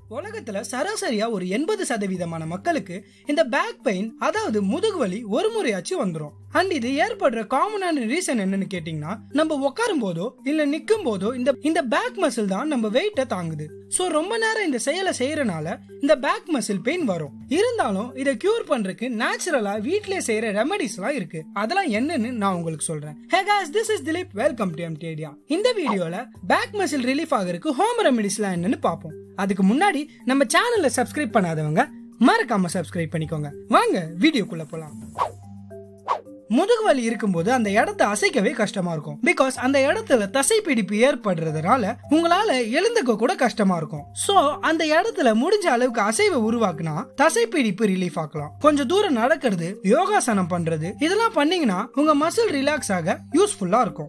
உலகத்துல சராசரியா ஒரு எண்பது சதவீதமான மக்களுக்கு இந்த பேக் பெயின் அதாவது முதுகு வலி ஒரு முறையாச்சும் வந்துரும் அண்ட் இது ஏற்படுற காமனான ரீசன் என்னன்னு கேட்டீங்கன்னா நம்ம உட்காரும் போதோ இல்ல நிக்கும் போதோ இந்த இந்த பேக் மசில் தான் நம்ம வெயிட்டை தாங்குது சோ ரொம்ப நேரம் இந்த செயலை செய்யறனால இந்த பேக் மசில் பெயின் வரும் இருந்தாலும் இதை கியூர் பண்றதுக்கு நேச்சுரலா வீட்லயே செய்யற ரெமெடிஸ் எல்லாம் இருக்கு அதெல்லாம் என்னன்னு நான் உங்களுக்கு சொல்றேன் hey guys this is Dileep welcome to எம்டிஐடியா இந்த வீடியோல பேக் மசில் ரிலீஃப் ஆகிறதுக்கு ஹோம் ரெமெடிஸ்லாம் என்னன்னு பார்ப்போம் அதுக்கு முன்னாடி நம்ம சேனலை சப்ஸ்கிரைப் பண்ணாதவங்க மறக்காம சப்ஸ்கிரைப் பண்ணிக்கோங்க வாங்க வீடியோக்குள்ள போலாம் முதுகு வலி இருக்கும்போது அந்த இடத்த அசைக்கவே கஷ்டமா இருக்கும் பிகாஸ் அந்த இடத்துல தசை பிடிப்பு ஏற்படுறதுனால உங்களால எழுந்துக்க கூட கஷ்டமா இருக்கும் சோ அந்த இடத்துல முடிஞ்ச அளவுக்கு அசைவை உருவாக்குனா தசை பிடிப்பு ரிலீஃப் ஆக்கலாம் கொஞ்சம் தூரம் நடக்கிறது யோகாசனம் பண்றது இதெல்லாம் பண்ணீங்கன்னா உங்க மசில் ரிலாக்ஸ் ஆக யூஸ்ஃபுல்லா இருக்கும்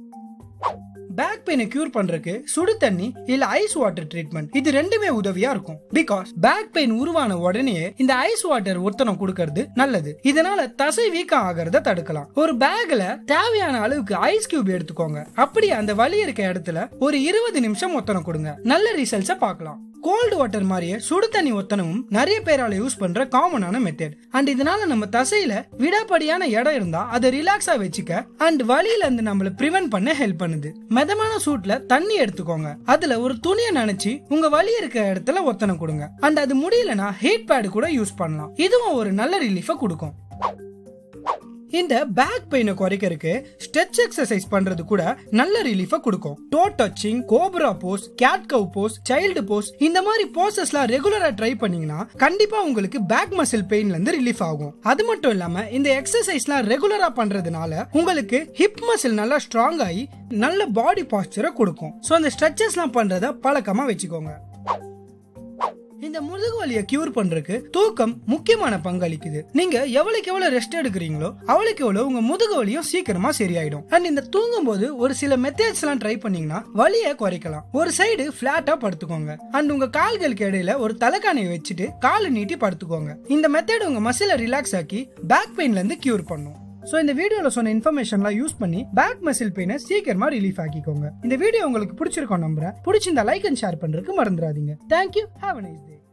பேக் பெயினை கியூர் பண்றதுக்கு சுடு தண்ணி இல்ல ஐஸ் வாட்டர் ட்ரீட்மெண்ட் இது ரெண்டுமே உதவியா இருக்கும் பிகாஸ் பேக் பெயின் உருவான உடனே இந்த ஐஸ் வாட்டர் ஒத்தனம் கொடுக்கறது நல்லது இதனால தசை வீக்கம் ஆகிறத தடுக்கலாம் ஒரு பேக்ல தேவையான அளவுக்கு ஐஸ் கியூப் எடுத்துக்கோங்க அப்படி அந்த வலி இருக்க இடத்துல ஒரு இருபது நிமிஷம் ஒத்தனம் கொடுங்க நல்ல ரிசல்ட்ஸ பார்க்கலாம் கோல்டு வாட்டர் மாதிரியே சுடு தண்ணி ஒத்தனமும் நிறைய பேரால யூஸ் பண்ற காமனான மெத்தட் அண்ட் இதனால நம்ம தசையில விடாப்படியான இடம் இருந்தா அதை ரிலாக்ஸா வச்சுக்க அண்ட் வலியில இருந்து நம்மள பிரிவென்ட் பண்ண ஹெல்ப் பண்ணுது மிதமான சூட்ல தண்ணி எடுத்துக்கோங்க அதுல ஒரு துணியை நனைச்சு உங்க வலி இருக்க இடத்துல ஒத்தனம் கொடுங்க அண்ட் அது முடியலனா ஹீட் பேட் கூட யூஸ் பண்ணலாம் இதுவும் ஒரு நல்ல ரிலீஃப கொடுக்கும் இந்த பேக் பெயினை குறைக்கிறதுக்கு ஸ்ட்ரெச் எக்ஸசைஸ் பண்றது கூட நல்ல ரிலீஃப கொடுக்கும் toe touching cobra pose cat cow pose child pose இந்த மாதிரி போசஸ்லாம் ரெகுலரா ட்ரை பண்ணீங்கன்னா கண்டிப்பா உங்களுக்கு பேக் மசில் பெயின்ல இருந்து ரிலீஃப் ஆகும் அது மட்டும் இல்லாம இந்த எக்ஸசைஸ்லாம் ரெகுலரா பண்றதுனால உங்களுக்கு ஹிப் மசில் நல்லா ஸ்ட்ராங் ஆகி நல்ல பாடி பாஸ்டரை கொடுக்கும் ஸோ அந்த ஸ்ட்ரெச்சஸ்லாம் பண்றத பழக்கமா வச்சுக்கோங்க இந்த முதுகு வலியை கியூர் பண்றதுக்கு தூக்கம் முக்கியமான பங்களிக்குது நீங்க எவ்வளவுக்கு எவ்வளவு ரெஸ்ட் எடுக்கிறீங்களோ அவளுக்கு எவ்வளவு உங்க முதுகு வலியும் சீக்கிரமா சரியாயிடும் அண்ட் இந்த தூங்கும் போது ஒரு சில மெத்தட்ஸ் எல்லாம் ட்ரை பண்ணீங்கன்னா வலியை குறைக்கலாம் ஒரு சைடு பிளாட்டா படுத்துக்கோங்க அண்ட் உங்க கால்களுக்கு இடையில ஒரு தலைக்காணியை வச்சுட்டு காலை நீட்டி படுத்துக்கோங்க இந்த மெத்தட் உங்க மசிலை ரிலாக்ஸ் ஆக்கி பேக் பெயின்ல இருந்து கியூர் பண்ணும் சோ இந்த வீடியோல சொன்ன இன்ஃபர்மேஷன்லாம் யூஸ் பண்ணி பேக் மசில் பெயினை சீக்கிரமா ரிலீஃப் ஆக்கிக்கோங்க இந்த வீடியோ உங்களுக்கு பிடிச்சிருக்கோம் நம்புறேன் பிடிச்சிருந்தா லைக் அண்ட் ஷேர் பண்றதுக்கு மறந்துடாதீங்க thank you have a nice day